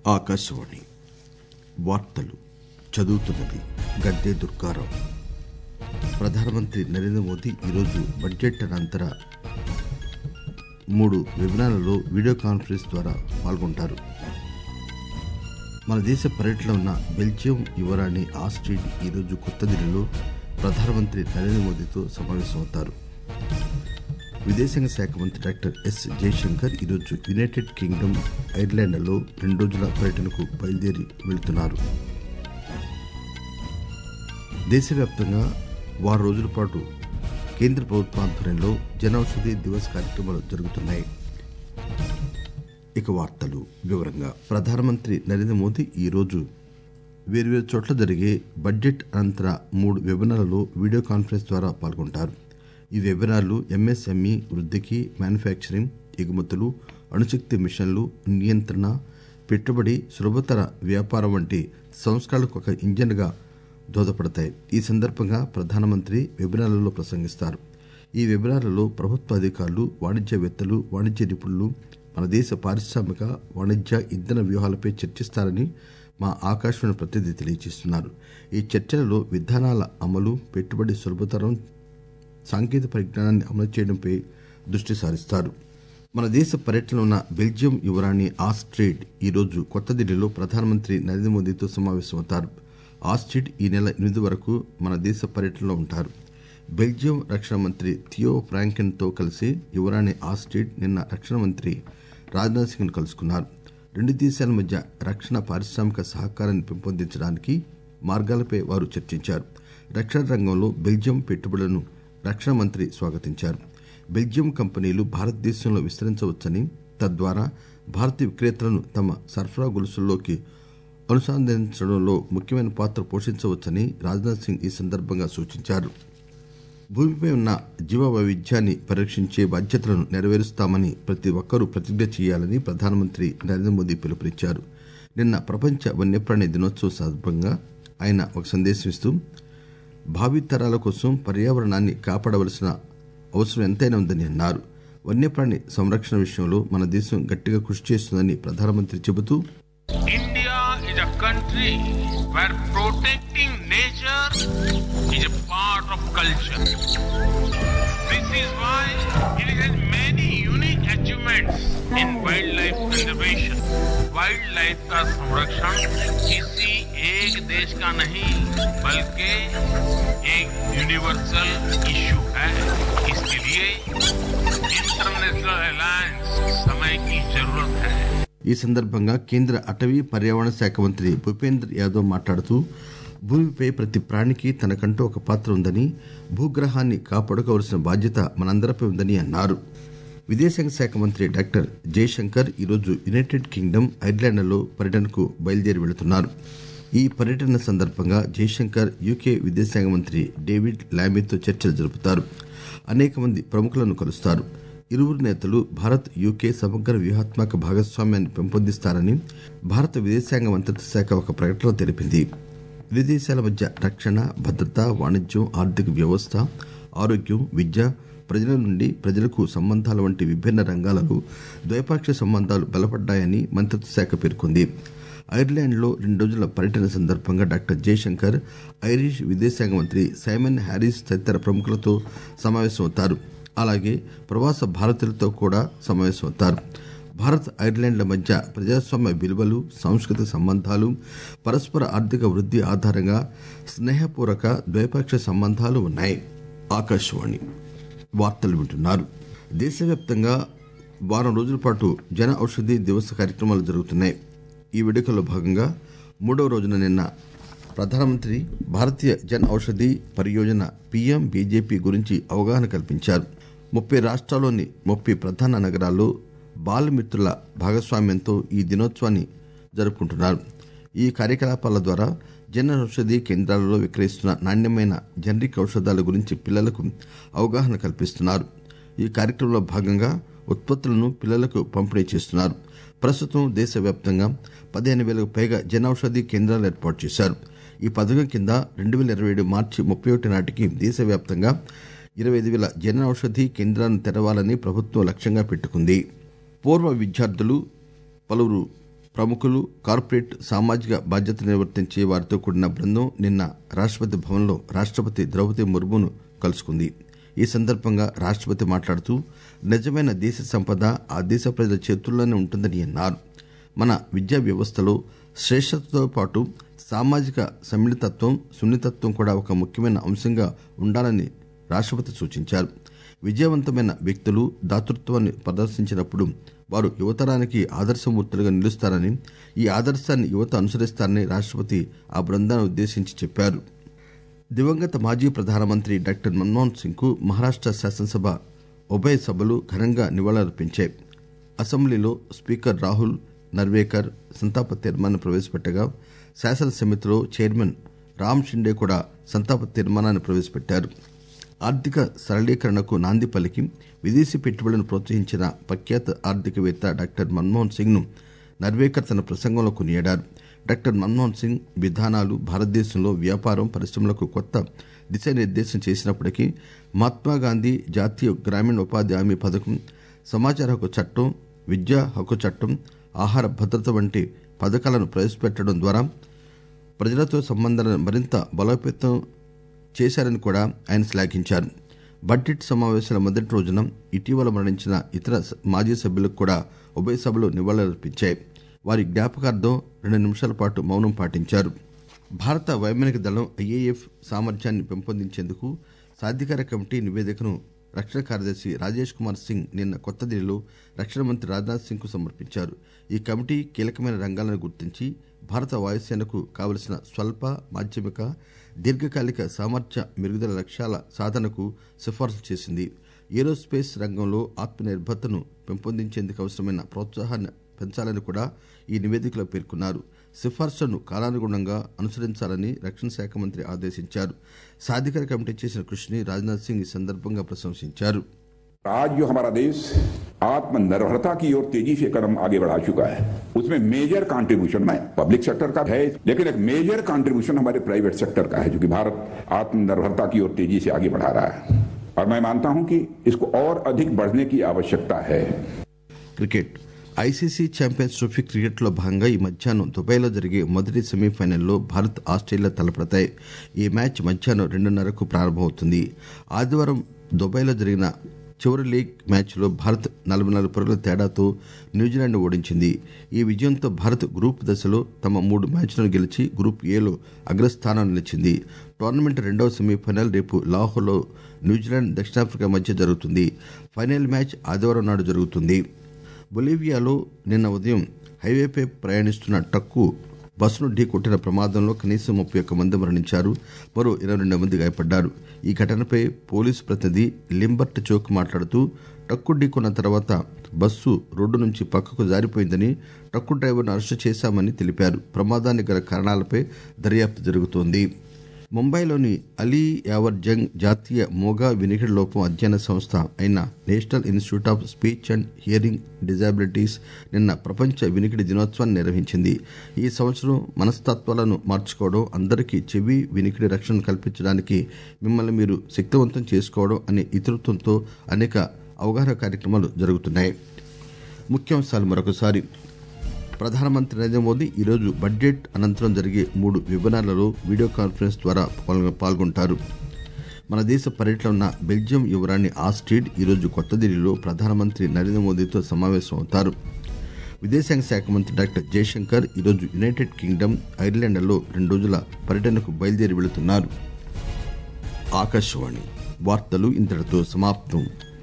ఆకాశవాణి వార్తలు చదువుతున్నది గద్దె దుర్గారావు ప్రధానమంత్రి నరేంద్ర మోదీ ఈరోజు బడ్జెట్ అనంతర మూడు వెబినార్లలో వీడియో కాన్ఫరెన్స్ ద్వారా పాల్గొంటారు మన దేశ పర్యటనలో ఉన్న బెల్జియం యువరాణి ఆస్ట్రిడ్ ఈరోజు కొత్త ఢిల్లీలో ప్రధానమంత్రి నరేంద్ర మోదీతో సమావేశమవుతారు విదేశాంగ శాఖ మంత్రి డాక్టర్ ఎస్ జయశంకర్ ఈరోజు యునైటెడ్ కింగ్డమ్ ఐర్లాండ్లో రెండు రోజుల పర్యటనకు బయలుదేరి వెళ్తున్నారు దేశవ్యాప్తంగా వారం రోజుల పాటు కేంద్ర ప్రభుత్వ ఆధ్వర్యంలో జనౌషధి దివస్ కార్యక్రమాలు జరుగుతున్నాయి ఇక వార్తలు వివరంగా ప్రధానమంత్రి నరేంద్ర మోదీ ఈరోజు వేర్వేరు చోట్ల జరిగే బడ్జెట్ అనంతర మూడు వెబినార్లలో వీడియో కాన్ఫరెన్స్ ద్వారా పాల్గొంటారు ఈ వెబినార్లు ఎంఎస్ఎంఈ వృద్ధికి మ్యానుఫ్యాక్చరింగ్ ఎగుమతులు అణుశక్తి మిషన్లు నియంత్రణ పెట్టుబడి సులభతర వ్యాపారం వంటి సంస్కరణలకు ఒక ఇంజన్గా దోహదపడతాయి ఈ సందర్భంగా ప్రధానమంత్రి వెబినార్లలో ప్రసంగిస్తారు ఈ వెబినార్లలో ప్రభుత్వ అధికారులు వాణిజ్యవేత్తలు వాణిజ్య నిపుణులు మన దేశ పారిశ్రామిక వాణిజ్య ఇంధన వ్యూహాలపై చర్చిస్తారని మా ఆకాశవాణి ప్రతినిధి తెలియజేస్తున్నారు ఈ చర్చలలో విధానాల అమలు పెట్టుబడి సులభతరం సాంకేతిక పరిజ్ఞానాన్ని అమలు చేయడంపై దృష్టి సారిస్తారు మన దేశ పర్యటనలో ఉన్న బెల్జియం యువరాణి ఆస్ట్రేడ్ ఈరోజు కొత్త ఢిల్లీలో ప్రధానమంత్రి నరేంద్ర మోదీతో సమావేశమవుతారు ఆస్ట్రిడ్ ఈ నెల ఎనిమిది వరకు మన దేశ పర్యటనలో ఉంటారు బెల్జియం రక్షణ మంత్రి థియో ఫ్రాంకెన్ తో కలిసి యువరాణి ఆస్ట్రిడ్ నిన్న రక్షణ మంత్రి రాజ్నాథ్ సింగ్ ను కలుసుకున్నారు రెండు దేశాల మధ్య రక్షణ పారిశ్రామిక సహకారాన్ని పెంపొందించడానికి మార్గాలపై వారు చర్చించారు రక్షణ రంగంలో బెల్జియం పెట్టుబడులను రక్షణ మంత్రి స్వాగతించారు బెల్జియం కంపెనీలు భారతదేశంలో విస్తరించవచ్చని తద్వారా భారతీయ విక్రేతలను తమ సరఫరా గొలుసుల్లోకి అనుసంధానించడంలో ముఖ్యమైన పాత్ర పోషించవచ్చని రాజ్నాథ్ సింగ్ ఈ సందర్భంగా సూచించారు భూమిపై ఉన్న జీవ వైవిధ్యాన్ని పరిరక్షించే బాధ్యతలను నెరవేరుస్తామని ప్రతి ఒక్కరూ ప్రతిజ్ఞ చేయాలని ప్రధానమంత్రి నరేంద్ర మోదీ పిలుపునిచ్చారు నిన్న ప్రపంచ వన్యప్రాణి దినోత్సవం సందర్భంగా ఆయన ఒక సందేశం ఇస్తూ భావితరాల కోసం పర్యావరణాన్ని కాపాడవలసిన అవసరం ఎంతైనా ఉందని అన్నారు వన్యప్రాణి సంరక్షణ విషయంలో మన దేశం గట్టిగా కృషి చేస్తుందని ప్రధానమంత్రి చెబుతూ India is a country where protecting nature is a part of culture. This is why it has many unique achievements in wildlife conservation. Wild का संरक्षण किसी एक देश का नहीं बल्कि एक यूनिवर्सल इशू है इसके लिए इंटरनेशनल अलायंस समय की जरूरत है ఈ సందర్భంగా కేంద్ర అటవీ పర్యావరణ శాఖ మంత్రి భూపేంద్ర యాదవ్ మాట్లాడుతూ భూమిపై ప్రతి ప్రాణికి తనకంటూ ఒక పాత్ర ఉందని భూగ్రహాన్ని కాపాడుకోవలసిన బాధ్యత మనందరిపై ఉందని అన్నారు విదేశాంగ శాఖ మంత్రి డాక్టర్ జయశంకర్ ఈరోజు యునైటెడ్ కింగ్డమ్ ఐర్లాండ్లో పర్యటనకు బయలుదేరి వెళుతున్నారు ఈ పర్యటన సందర్భంగా జయశంకర్ యూకే విదేశాంగ మంత్రి డేవిడ్ లామీతో చర్చలు జరుపుతారు అనేక మంది ప్రముఖులను కలుస్తారు ఇరువురు నేతలు భారత్ యూకే సమగ్ర వ్యూహాత్మక భాగస్వామ్యాన్ని పెంపొందిస్తారని భారత విదేశాంగ మంత్రిత్వ శాఖ ఒక ప్రకటనలో తెలిపింది ఇరు దేశాల మధ్య రక్షణ భద్రత వాణిజ్యం ఆర్థిక వ్యవస్థ ఆరోగ్యం విద్య ప్రజల నుండి ప్రజలకు సంబంధాల వంటి విభిన్న రంగాలలో ద్వైపాక్షిక సంబంధాలు బలపడ్డాయని మంత్రిత్వ శాఖ పేర్కొంది ఐర్లాండ్లో రెండు రోజుల పర్యటన సందర్భంగా డాక్టర్ జయశంకర్ ఐరిష్ విదేశాంగ మంత్రి సైమన్ హ్యారిస్ తదితర ప్రముఖులతో సమావేశమవుతారు అలాగే ప్రవాస భారతీయులతో కూడా సమావేశమవుతారు భారత్ ఐర్లాండ్ల మధ్య ప్రజాస్వామ్య విలువలు సాంస్కృతిక సంబంధాలు పరస్పర ఆర్థిక వృద్ధి ఆధారంగా స్నేహపూర్వక ద్వైపాక్షిక సంబంధాలు ఉన్నాయి ఆకాశవాణి వార్తలు వింటున్నారు దేశవ్యాప్తంగా వారం రోజుల పాటు జన ఔషధి దివస్ కార్యక్రమాలు జరుగుతున్నాయి ఈ వేడుకల్లో భాగంగా మూడవ రోజున నిన్న ప్రధానమంత్రి భారతీయ జన్ ఔషధి పరియోజన పీఎం బీజేపీ గురించి అవగాహన కల్పించారు ముప్పై రాష్ట్రాల్లోని ముప్పై ప్రధాన నగరాల్లో బాలమిత్రుల భాగస్వామ్యంతో ఈ దినోత్సవాన్ని జరుపుకుంటున్నారు ఈ కార్యకలాపాల ద్వారా జన ఔషధి కేంద్రాలలో విక్రయిస్తున్న నాణ్యమైన జనరిక్ ఔషధాల గురించి పిల్లలకు అవగాహన కల్పిస్తున్నారు ఈ కార్యక్రమంలో భాగంగా ఉత్పత్తులను పిల్లలకు పంపిణీ చేస్తున్నారు ప్రస్తుతం దేశవ్యాప్తంగా పదిహేను వేలకు పైగా జన ఔషధి కేంద్రాలు ఏర్పాటు చేశారు ఈ పథకం కింద రెండు వేల ఇరవై ఏడు మార్చి ముప్పై ఒకటి నాటికి దేశవ్యాప్తంగా ఇరవై ఐదు వేల జన ఔషధి కేంద్రాలను తెరవాలని ప్రభుత్వం లక్ష్యంగా పెట్టుకుంది పూర్వ విద్యార్థులు పలువురు ప్రముఖులు కార్పొరేట్ సామాజిక బాధ్యత నిర్వర్తించే వారితో కూడిన బృందం నిన్న రాష్టపతి భవన్లో రాష్టపతి ద్రౌపది ముర్మును కలుసుకుంది ఈ సందర్భంగా రాష్టపతి మాట్లాడుతూ నిజమైన దేశ సంపద ఆ దేశ ప్రజల చేతుల్లోనే ఉంటుందని అన్నారు మన విద్యా వ్యవస్థలో శ్రేష్టతతో పాటు సామాజిక సమ్మిళితత్వం సున్నితత్వం కూడా ఒక ముఖ్యమైన అంశంగా ఉండాలని రాష్టపతి సూచించారు విజయవంతమైన వ్యక్తులు దాతృత్వాన్ని ప్రదర్శించినప్పుడు వారు యువతరానికి ఆదర్శమూర్తులుగా నిలుస్తారని ఈ ఆదర్శాన్ని యువత అనుసరిస్తారని రాష్టపతి ఆ బృందాన్ని ఉద్దేశించి చెప్పారు దివంగత మాజీ ప్రధానమంత్రి డాక్టర్ మన్మోహన్ సింగ్ కు మహారాష్ట శాసనసభ ఉభయ సభలు ఘనంగా నివాళులర్పించాయి అసెంబ్లీలో స్పీకర్ రాహుల్ నర్వేకర్ సంతాప తీర్మానం ప్రవేశపెట్టగా శాసనసమితిలో చైర్మన్ రామ్ షిండే కూడా సంతాప తీర్మానాన్ని ప్రవేశపెట్టారు ఆర్థిక సరళీకరణకు నాంది పలికి విదేశీ పెట్టుబడులను ప్రోత్సహించిన ప్రఖ్యాత ఆర్థికవేత్త డాక్టర్ మన్మోహన్ సింగ్ ను నర్వేకర్ తన ప్రసంగంలో కొనియాడారు డాక్టర్ మన్మోహన్ సింగ్ విధానాలు భారతదేశంలో వ్యాపారం పరిశ్రమలకు కొత్త దిశానిర్దేశం చేసినప్పటికీ మహాత్మాగాంధీ జాతీయ గ్రామీణ ఉపాధి హామీ పథకం సమాచార హక్కు చట్టం విద్యా హక్కు చట్టం ఆహార భద్రత వంటి పథకాలను ప్రవేశపెట్టడం ద్వారా ప్రజలతో సంబంధాలను మరింత బలోపేతం చేశారని కూడా ఆయన శ్లాఘించారు బడ్జెట్ సమావేశాల మొదటి రోజున ఇటీవల మరణించిన ఇతర స- మాజీ సభ్యులకు కూడా ఉభయ సభలు నివాళులర్పించాయి వారి జ్ఞాపకార్థం రెండు నిమిషాల పాటు మౌనం పాటించారు భారత వైమానిక దళం ఐఏఎఫ్ సామర్థ్యాన్ని పెంపొందించేందుకు సాధికార కమిటీ నివేదికను రక్షణ కార్యదర్శి రాజేష్ కుమార్ సింగ్ నిన్న కొత్త ఢిల్లీలో రక్షణ మంత్రి రాజ్నాథ్ సింగ్ కు సమర్పించారు ఈ కమిటీ కీలకమైన రంగాలను గుర్తించి భారత వాయుసేనకు కావలసిన స్వల్ప మాధ్యమిక దీర్ఘకాలిక సామర్థ్య మెరుగుదల లక్ష్యాల సాధనకు సిఫార్సు చేసింది ఏరోస్పేస్ రంగంలో ఆత్మనిర్భరతను పెంపొందించేందుకు అవసరమైన ప్రోత్సాహాన్ని పెంచాలని కూడా ఈ నివేదికలో పేర్కొన్నారు సిఫార్సులను కాలానుగుణంగా అనుసరించాలని రక్షణ శాఖ మంత్రి ఆదేశించారు సాధికార కమిటీ చేసిన కృషిని రాజ్నాథ్ సింగ్ ఈ సందర్భంగా ప్రశంసించారు आज जो हमारा देश आत्मनिर्भरता की ओर तेजी से कदम आगे बढ़ा चुका है उसमें मेजर कंट्रीब्यूशन में पब्लिक सेक्टर का है लेकिन एक मेजर कंट्रीब्यूशन हमारे प्राइवेट सेक्टर का है जो कि भारत आत्मनिर्भरता की ओर तेजी से आगे बढ़ा रहा है और मैं मानता हूं कि इसको और अधिक बढ़ने की आवश्यकता है క్రికెట్ ఐసీసీ ఛాంపియన్స్ ట్రోఫీ క్రికెట్లో భాగంగా ఈ మధ్యాహ్నం దుబాయ్లో జరిగే మొదటి సెమీఫైనల్లో భారత్ ఆస్ట్రేలియా తలపడతాయి ఈ మ్యాచ్ మధ్యాహ్నం రెండున్నరకు ప్రారంభమవుతుంది ఆదివారం దుబాయ్లో జరిగిన చివరి లీగ్ మ్యాచ్లో భారత్ నలభై నాలుగు పరుగుల తేడాతో న్యూజిలాండ్ ఓడించింది ఈ విజయంతో భారత్ గ్రూప్ దశలో తమ మూడు మ్యాచ్లను గెలిచి గ్రూప్ ఏలో అగ్రస్థానం నిలిచింది టోర్నమెంట్ రెండవ సెమీఫైనల్ రేపు లాహోర్లో న్యూజిలాండ్ దక్షిణాఫ్రికా మధ్య జరుగుతుంది ఫైనల్ మ్యాచ్ ఆదివారం నాడు జరుగుతుంది బొలీవియాలో నిన్న ఉదయం హైవేపై ప్రయాణిస్తున్న ట్రక్కు బస్సును ఢీ కొట్టిన ప్రమాదంలో కనీసం ముప్పై ఒక్క మంది మరణించారు మరో ఇరవై రెండు మంది గాయపడ్డారు ఈ ఘటనపై పోలీసు ప్రతినిధి లింబర్ట్ చౌక్ మాట్లాడుతూ ట్రక్కు ఢీకొన్న తర్వాత బస్సు రోడ్డు నుంచి పక్కకు జారిపోయిందని ట్రక్కు డ్రైవర్ను అరెస్టు చేశామని తెలిపారు ప్రమాదానికి గల కారణాలపై దర్యాప్తు జరుగుతోంది ముంబైలోని అలీ యావర్ జంగ్ జాతీయ మోగా వినికిడి లోపం అధ్యయన సంస్థ అయిన national institute of speech and hearing disabilities నిన్న ప్రపంచ వినికిడి దినోత్సవాన్ని నిర్వహించింది ఈ సంవత్సరం మనస్తత్వాలను మార్చుకోవడం అందరికీ చెవి వినికిడి రక్షణ కల్పించడానికి మిమ్మల్ని మీరు శక్తివంతం చేసుకోవడం అనే ఇతృత్వంతో అనేక అవగాహన కార్యక్రమాలు జరుగుతున్నాయి ముఖ్యాంశాలు మరొకసారి ప్రధానమంత్రి నరేంద్ర మోదీ ఈరోజు బడ్జెట్ అనంతరం జరిగే మూడు వెబినార్లలో వీడియో కాన్ఫరెన్స్ ద్వారా పాల్గొ- పాల్గొంటారు మన దేశ పర్యటన ఉన్న బెల్జియం యువరాణి ఆస్ట్రీడ్ ఈరోజు కొత్త ఢిల్లీలో ప్రధానమంత్రి నరేంద్ర మోదీతో సమావేశం అవుతారు విదేశాంగ శాఖ మంత్రి డాక్టర్ జయశంకర్ ఈరోజు యునైటెడ్ కింగ్డమ్ ఐర్లాండ్లలో రెండు రోజుల పర్యటనకు బయలుదేరి వెళుతున్నారు ఆకాశవాణి వార్తలు ఇంతటితో సమాప్తం